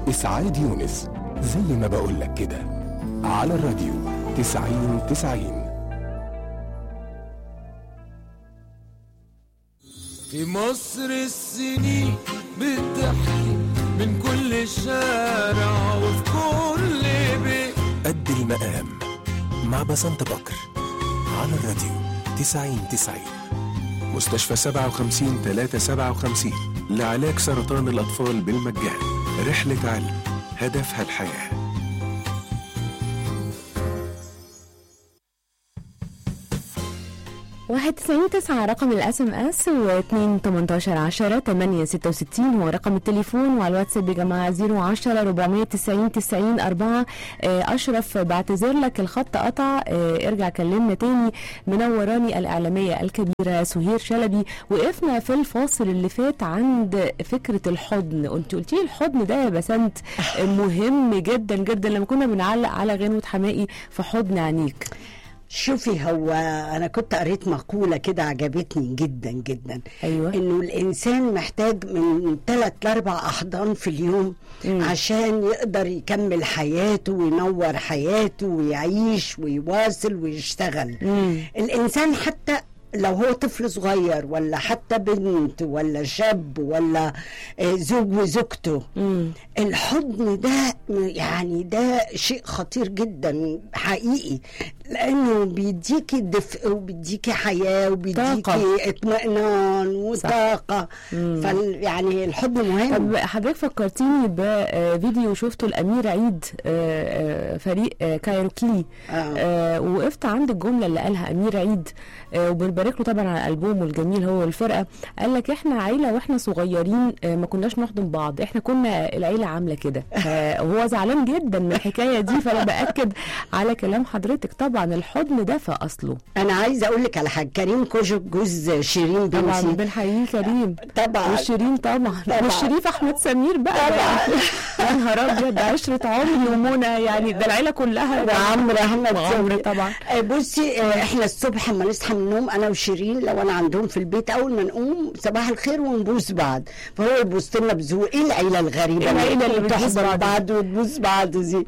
إسعاد يونس زي ما بقولك كده على الراديو تسعين تسعين في مصر السنين بتحكي من كل شارع وفي كل بيت قد المقام مع بسنت بكر على الراديو تسعين تسعين مستشفى سبعة وخمسين تلاتة سبعة وخمسين لعلاج سرطان الأطفال بالمجان رحلة علم هدفها الحياه واحد تسعين تسعة رقم الاس ام اس واتنين تمنتاشر عشرة تمانية ستة وستين هو رقم التليفون وعلى الواتساب يا جماعة زيرو عشرة ربعمية تسعين تسعين أربعة آه، أشرف بعتذر لك الخط قطع آه، ارجع كلمنا تاني منوراني الإعلامية الكبيرة سهير شلبي وقفنا في الفاصل اللي فات عند فكرة الحضن انت قلتي لي الحضن ده يا بسنت مهم جدا جدا لما كنا بنعلق على غنوة حمائي في حضن عينيك شوفي هو انا كنت قريت مقوله كده عجبتني جدا جدا أيوة. انه الانسان محتاج من ثلاث لاربع احضان في اليوم مم. عشان يقدر يكمل حياته وينور حياته ويعيش ويواصل ويشتغل مم. الانسان حتى لو هو طفل صغير ولا حتى بنت ولا شاب ولا آه، زوج وزوجته مم. الحضن ده يعني ده شيء خطير جدا حقيقي لانه بيديكي دفء وبيديكي حياه وبيديكي طاقة. اطمئنان وطاقه فال يعني الحضن مهم طب حضرتك فكرتيني بفيديو شفته الامير عيد آه، آه، فريق آه، كايروكي آه. آه، وقفت عند الجمله اللي قالها امير عيد آه، وبنبارك له طبعا على الالبوم الجميل هو والفرقه قال لك احنا عيله واحنا صغيرين آه، ما كناش نحضن بعض احنا كنا العيله عامله كده آه، وهو زعلان جدا من الحكايه دي فانا باكد على كلام حضرتك طبعا الحضن دفى اصله انا عايزه اقول لك على حاجه كريم كوجو جوز شيرين طبعا بنتي بنحييه كريم طبعا وشيرين طبعا طبعا. والشريف احمد سمير بقى طبعا. يا نهار ابيض ده عشره عمري ومنى يعني ده العيله كلها وعمرو احمد وعمرو صبري. طبعا آه، بصي آه، احنا الصبح لما نصحى من النوم انا وشيرين لو انا عندهم في البيت اول ما نقوم صباح الخير ونبوس بعض فهو يبوس لنا بذوق ايه العيله الغريبه العيلة اللي بتبوس تحضن بعض. بعض وتبوس بعض دي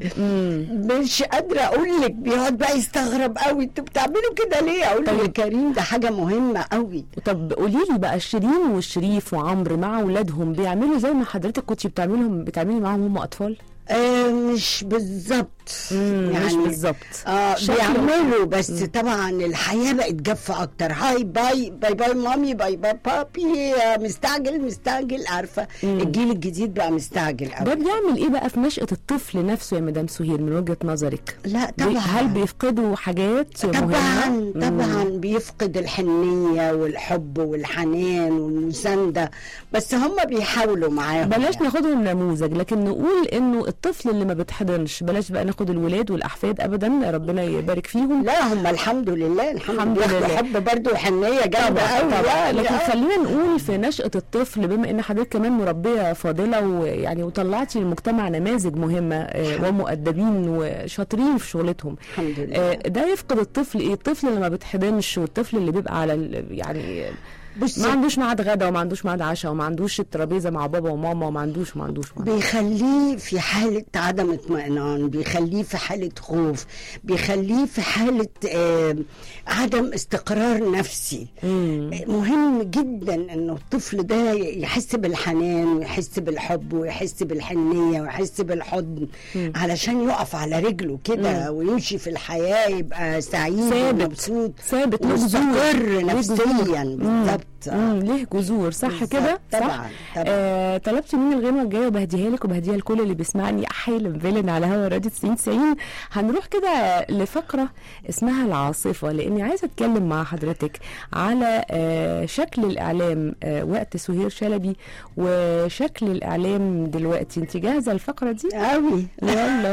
مش قادره اقول لك بيقعد بقى يستغرب قوي انتوا بتعملوا كده ليه اقول له يا طيب. كريم ده حاجه مهمه قوي طب قولي لي بقى شيرين والشريف وعمرو مع اولادهم بيعملوا زي ما حضرتك كنت بتعمليهم بتعملي معاهم هم اطفال آه مش بالظبط مش بالظبط اه شكله- بيعملوا بس طبعا الحياه بقت جافه اكتر هاي باي باي باي مامي باي باي بابي آه، مستعجل مستعجل عارفه الجيل الجديد بقى مستعجل ده قوي بيعمل ايه بقى في نشأة الطفل نفسه يا مدام سهير من وجهة نظرك لا بي- طبعا هل بيفقدوا حاجات طبعا مهمة؟ طبعا بيفقد الحنيه والحب والحنان والمسانده بس هم بيحاولوا معاهم بلاش يعني. ناخدهم نموذج لكن نقول انه الطفل اللي ما بتحضنش بلاش بقى ناخد الولاد والاحفاد ابدا ربنا يبارك فيهم لا هم الحمد لله الحمد, الحمد لله لله. حب برضه وحنيه جامده قوي يعني لكن آه. خلينا نقول في نشأة الطفل بما ان حضرتك كمان مربية فاضلة ويعني وطلعتي للمجتمع نماذج مهمة آه، ومؤدبين وشاطرين في شغلتهم الحمد لله. آه، ده يفقد الطفل ايه الطفل اللي ما بتحضنش والطفل اللي بيبقى على ال- يعني بصي ما عندوش ميعاد غدا وما عندوش ميعاد عشاء وما عندوش الترابيزه مع بابا وماما وما عندوش وما عندوش وما عندوش. بيخليه في حالة عدم اطمئنان بيخليه في حالة خوف بيخليه في حالة آه عدم استقرار نفسي مم. مهم جدا انه الطفل ده يحس بالحنان ويحس بالحب ويحس بالحنية ويحس بالحضن علشان يقف على رجله كده ويمشي في الحياة يبقى سعيد ثابت. ومبسوط ثابت له جذور. مستقر له نفسيا جذور. بالظبط مم. ليه جذور صح بالظبط. كده صح طبعا طبعا آه، طلبت مني الغنوه الجايه وبهديها لك وبهديها لكل اللي بيسمعني حالا فيلن على هوا راديو 90 90 هنروح كده لفقره اسمها العاصفه لاني عايزه اتكلم مع حضرتك على آه، شكل الاعلام آه، وقت سهير شلبي وشكل الاعلام دلوقتي انت جاهزه الفقره دي قوي يلا